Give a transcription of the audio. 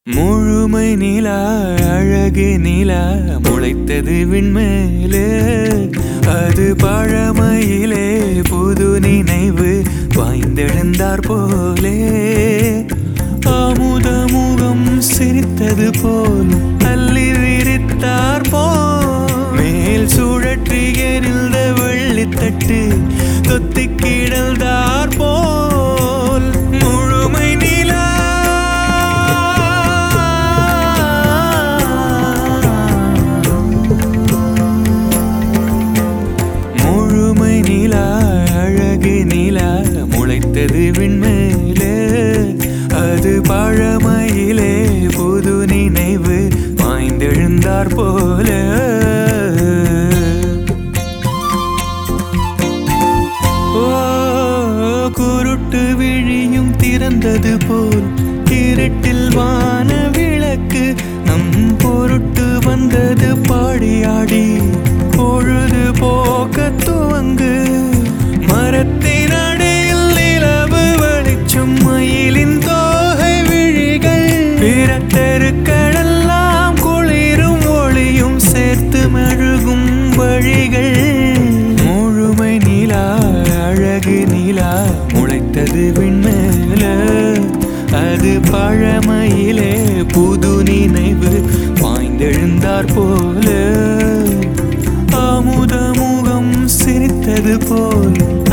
முழுமை நிலா அழகு நிலா முளைத்தது விண்மேலே அது பழமையிலே புது நினைவு வாய்ந்தெழுந்தார் போலே அமுத முகம் சிரித்தது போல் அள்ளி விரித்தார் போல் மேல் சுழற்றி எரிந்த வெள்ளித்தட்டு தொத்தி கிடந்தார் போல் முழுமை நிலா முழுமை நிலா அழகு நிலா முளைத்தது விண்மேலே அது பழமையிலே புது நினைவு வாய்ந்தெழுந்தார் போல ஓ குருட்டு விழியும் திறந்தது போல் இருட்டில் வான விளக்கு நம் பொருட்டு வந்தது பாடியாடி பொழுது போக்க துவங்கு மரத்தின் அடியில் நிலவு வெளிச்சம் மயிலின் தோகை விழிகள் பிற தெருக்களெல்லாம் குளிரும் ஒளியும் சேர்த்து மெழுகும் வழிகள் முழுமை நிலா அழகு நிலா முளைத்தது விண்மேல அது பழமையிலே புது நினைவு பாய்ந்தெழுந்தார் போல அமுத முகம் சிரித்தது போல்